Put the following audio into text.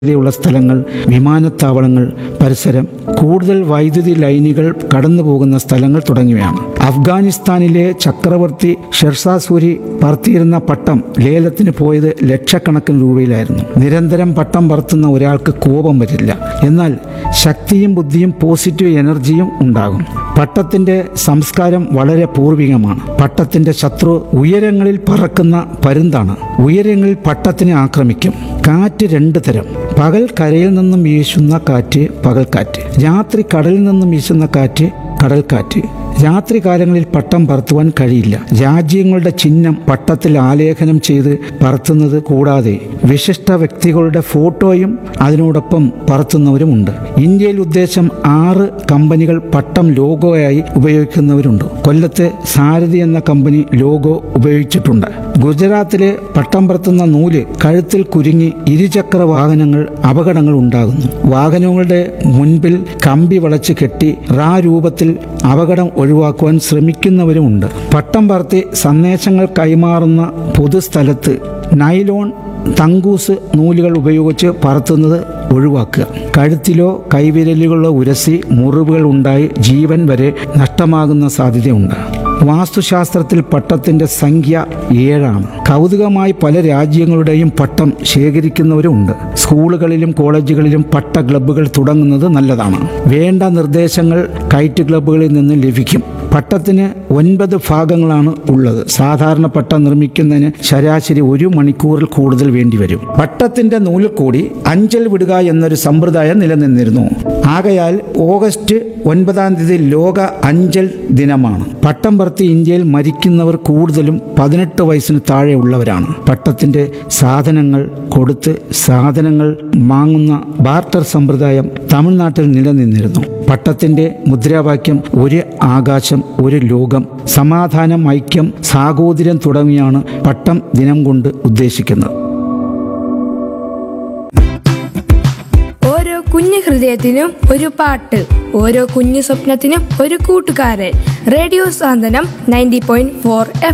യുള്ള സ്ഥലങ്ങൾ വിമാനത്താവളങ്ങൾ പരിസരം കൂടുതൽ വൈദ്യുതി ലൈനുകൾ കടന്നു പോകുന്ന സ്ഥലങ്ങൾ തുടങ്ങിയവയാണ് അഫ്ഗാനിസ്ഥാനിലെ ചക്രവർത്തി ഷെർഷാ സൂരി പറത്തിയിരുന്ന പട്ടം ലേലത്തിന് പോയത് ലക്ഷക്കണക്കിന് രൂപയിലായിരുന്നു നിരന്തരം പട്ടം പറത്തുന്ന ഒരാൾക്ക് കോപം വരില്ല എന്നാൽ ശക്തിയും ബുദ്ധിയും പോസിറ്റീവ് എനർജിയും ഉണ്ടാകും പട്ടത്തിന്റെ സംസ്കാരം വളരെ പൂർവികമാണ് പട്ടത്തിന്റെ ശത്രു ഉയരങ്ങളിൽ പറക്കുന്ന പരുന്താണ് ഉയരങ്ങളിൽ പട്ടത്തിനെ ആക്രമിക്കും കാറ്റ് രണ്ട് തരം പകൽ കരയിൽ നിന്നും വീശുന്ന കാറ്റ് പകൽക്കാറ്റ് രാത്രി കടലിൽ നിന്നും വീശുന്ന കാറ്റ് കടൽക്കാറ്റ് രാത്രി കാലങ്ങളിൽ പട്ടം പറത്തുവാൻ കഴിയില്ല രാജ്യങ്ങളുടെ ചിഹ്നം പട്ടത്തിൽ ആലേഖനം ചെയ്ത് പറത്തുന്നത് കൂടാതെ വിശിഷ്ട വ്യക്തികളുടെ ഫോട്ടോയും അതിനോടൊപ്പം പറത്തുന്നവരുമുണ്ട് ഇന്ത്യയിൽ ഉദ്ദേശം ആറ് കമ്പനികൾ പട്ടം ലോഗോയായി ഉപയോഗിക്കുന്നവരുണ്ട് കൊല്ലത്ത് സാരഥി എന്ന കമ്പനി ലോഗോ ഉപയോഗിച്ചിട്ടുണ്ട് ഗുജറാത്തിലെ പട്ടം പറത്തുന്ന നൂല് കഴുത്തിൽ കുരുങ്ങി ഇരുചക്ര വാഹനങ്ങൾ അപകടങ്ങൾ ഉണ്ടാകുന്നു വാഹനങ്ങളുടെ മുൻപിൽ കമ്പി വളച്ച് കെട്ടി റാ രൂപത്തിൽ അപകടം ഒഴിവാക്കുവാൻ ശ്രമിക്കുന്നവരുമുണ്ട് പട്ടം പറത്തി സന്ദേശങ്ങൾ കൈമാറുന്ന പൊതുസ്ഥലത്ത് നൈലോൺ തങ്കൂസ് നൂലുകൾ ഉപയോഗിച്ച് പറത്തുന്നത് ഒഴിവാക്കുക കഴുത്തിലോ കൈവിരലുകളിലോ ഉരസി മുറിവുകൾ ഉണ്ടായി ജീവൻ വരെ നഷ്ടമാകുന്ന സാധ്യതയുണ്ട് വാസ്തുശാസ്ത്രത്തിൽ പട്ടത്തിന്റെ സംഖ്യ ഏഴാണ് കൗതുകമായി പല രാജ്യങ്ങളുടെയും പട്ടം ശേഖരിക്കുന്നവരുമുണ്ട് സ്കൂളുകളിലും കോളേജുകളിലും പട്ട ക്ലബ്ബുകൾ തുടങ്ങുന്നത് നല്ലതാണ് വേണ്ട നിർദ്ദേശങ്ങൾ കൈറ്റ് ക്ലബ്ബുകളിൽ നിന്ന് ലഭിക്കും പട്ടത്തിന് ഒൻപത് ഭാഗങ്ങളാണ് ഉള്ളത് സാധാരണ പട്ടം നിർമ്മിക്കുന്നതിന് ശരാശരി ഒരു മണിക്കൂറിൽ കൂടുതൽ വേണ്ടിവരും പട്ടത്തിന്റെ നൂലിൽ കൂടി അഞ്ചൽ വിടുക എന്നൊരു സമ്പ്രദായം നിലനിന്നിരുന്നു ആകയാൽ ഓഗസ്റ്റ് ഒൻപതാം തീയതി ലോക അഞ്ചൽ ദിനമാണ് പട്ടം പറത്തി ഇന്ത്യയിൽ മരിക്കുന്നവർ കൂടുതലും പതിനെട്ട് വയസ്സിന് താഴെ ഉള്ളവരാണ് പട്ടത്തിന്റെ സാധനങ്ങൾ കൊടുത്ത് സാധനങ്ങൾ വാങ്ങുന്ന ബാർട്ടർ സമ്പ്രദായം തമിഴ്നാട്ടിൽ നിലനിന്നിരുന്നു പട്ടത്തിന്റെ മുദ്രാവാക്യം ഒരു ആകാശം ഒരു ലോകം സമാധാനം ഐക്യം സാഹോദര്യം തുടങ്ങിയാണ് പട്ടം ദിനം കൊണ്ട് ഉദ്ദേശിക്കുന്നത് ഓരോ കുഞ്ഞു ഹൃദയത്തിനും ഒരു പാട്ട് ഓരോ കുഞ്ഞു സ്വപ്നത്തിനും ഒരു കൂട്ടുകാരൻ radio Santhwanam ninety point four F